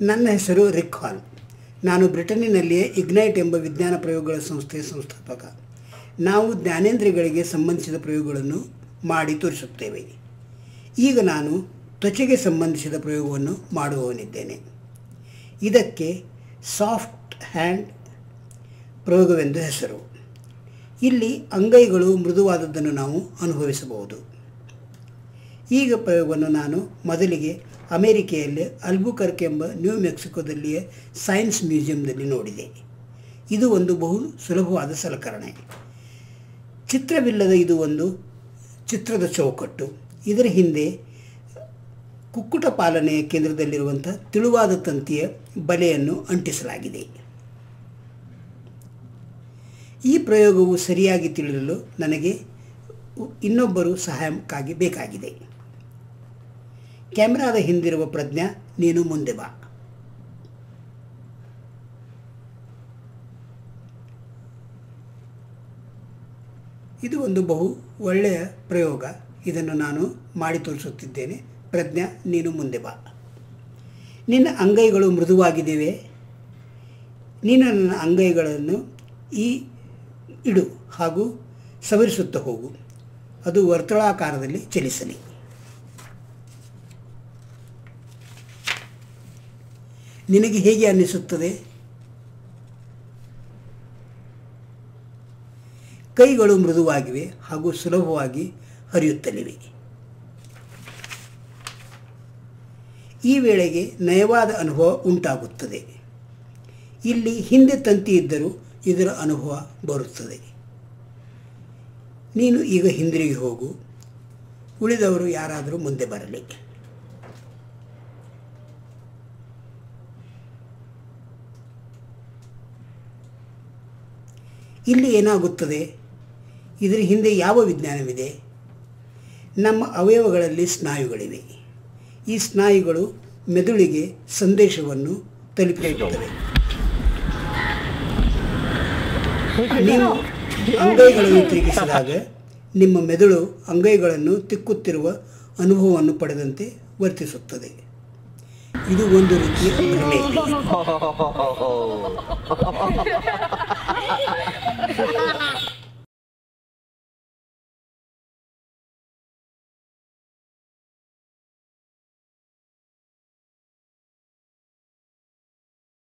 ನನ್ನ ಹೆಸರು ರಿಕ್ ಹಾಲ್ ನಾನು ಬ್ರಿಟನ್ನಿನಲ್ಲಿಯೇ ಇಗ್ನೈಟ್ ಎಂಬ ವಿಜ್ಞಾನ ಪ್ರಯೋಗಗಳ ಸಂಸ್ಥೆಯ ಸಂಸ್ಥಾಪಕ ನಾವು ಜ್ಞಾನೇಂದ್ರಿಯಗಳಿಗೆ ಸಂಬಂಧಿಸಿದ ಪ್ರಯೋಗಗಳನ್ನು ಮಾಡಿ ತೋರಿಸುತ್ತೇವೆ ಈಗ ನಾನು ತ್ವಚೆಗೆ ಸಂಬಂಧಿಸಿದ ಪ್ರಯೋಗವನ್ನು ಮಾಡುವವನಿದ್ದೇನೆ ಇದಕ್ಕೆ ಸಾಫ್ಟ್ ಹ್ಯಾಂಡ್ ಪ್ರಯೋಗವೆಂದು ಹೆಸರು ಇಲ್ಲಿ ಅಂಗೈಗಳು ಮೃದುವಾದದ್ದನ್ನು ನಾವು ಅನುಭವಿಸಬಹುದು ಈಗ ಪ್ರಯೋಗವನ್ನು ನಾನು ಮೊದಲಿಗೆ ಅಮೆರಿಕೆಯಲ್ಲಿ ಅಲ್ಬುಕರ್ಕ್ ಎಂಬ ನ್ಯೂ ಮೆಕ್ಸಿಕೋದಲ್ಲಿಯ ಸೈನ್ಸ್ ಮ್ಯೂಸಿಯಂನಲ್ಲಿ ನೋಡಿದೆ ಇದು ಒಂದು ಬಹು ಸುಲಭವಾದ ಸಲಕರಣೆ ಚಿತ್ರವಿಲ್ಲದ ಇದು ಒಂದು ಚಿತ್ರದ ಚೌಕಟ್ಟು ಇದರ ಹಿಂದೆ ಕುಕ್ಕುಟ ಪಾಲನೆಯ ಕೇಂದ್ರದಲ್ಲಿರುವಂಥ ತಿಳುವಾದ ತಂತಿಯ ಬಲೆಯನ್ನು ಅಂಟಿಸಲಾಗಿದೆ ಈ ಪ್ರಯೋಗವು ಸರಿಯಾಗಿ ತಿಳಿಯಲು ನನಗೆ ಇನ್ನೊಬ್ಬರು ಸಹಾಯಕ್ಕಾಗಿ ಬೇಕಾಗಿದೆ ಕ್ಯಾಮ್ರಾದ ಹಿಂದಿರುವ ಪ್ರಜ್ಞಾ ನೀನು ಮುಂದೆ ಬಾ ಇದು ಒಂದು ಬಹು ಒಳ್ಳೆಯ ಪ್ರಯೋಗ ಇದನ್ನು ನಾನು ಮಾಡಿ ತೋರಿಸುತ್ತಿದ್ದೇನೆ ಪ್ರಜ್ಞಾ ನೀನು ಮುಂದೆ ಬಾ ನಿನ್ನ ಅಂಗೈಗಳು ಮೃದುವಾಗಿವೆ ನೀನು ನನ್ನ ಅಂಗೈಗಳನ್ನು ಈ ಇಡು ಹಾಗೂ ಸವರಿಸುತ್ತಾ ಹೋಗು ಅದು ವರ್ತುಳಾಕಾರದಲ್ಲಿ ಚಲಿಸಲಿ ನಿನಗೆ ಹೇಗೆ ಅನ್ನಿಸುತ್ತದೆ ಕೈಗಳು ಮೃದುವಾಗಿವೆ ಹಾಗೂ ಸುಲಭವಾಗಿ ಹರಿಯುತ್ತಲಿವೆ ಈ ವೇಳೆಗೆ ನಯವಾದ ಅನುಭವ ಉಂಟಾಗುತ್ತದೆ ಇಲ್ಲಿ ಹಿಂದೆ ತಂತಿ ಇದ್ದರೂ ಇದರ ಅನುಭವ ಬರುತ್ತದೆ ನೀನು ಈಗ ಹಿಂದಿರುಗಿ ಹೋಗು ಉಳಿದವರು ಯಾರಾದರೂ ಮುಂದೆ ಬರಲಿ ಇಲ್ಲಿ ಏನಾಗುತ್ತದೆ ಇದರ ಹಿಂದೆ ಯಾವ ವಿಜ್ಞಾನವಿದೆ ನಮ್ಮ ಅವಯವಗಳಲ್ಲಿ ಸ್ನಾಯುಗಳಿವೆ ಈ ಸ್ನಾಯುಗಳು ಮೆದುಳಿಗೆ ಸಂದೇಶವನ್ನು ತಲುಪಿಸುತ್ತವೆ ನೀವು ಅಂಗೈಗಳನ್ನು ತಿರುಗಿಸಿದಾಗ ನಿಮ್ಮ ಮೆದುಳು ಅಂಗೈಗಳನ್ನು ತಿಕ್ಕುತ್ತಿರುವ ಅನುಭವವನ್ನು ಪಡೆದಂತೆ ವರ್ತಿಸುತ್ತದೆ ಇದು ಒಂದು ರೀತಿಯ ಭ್ರಮೆ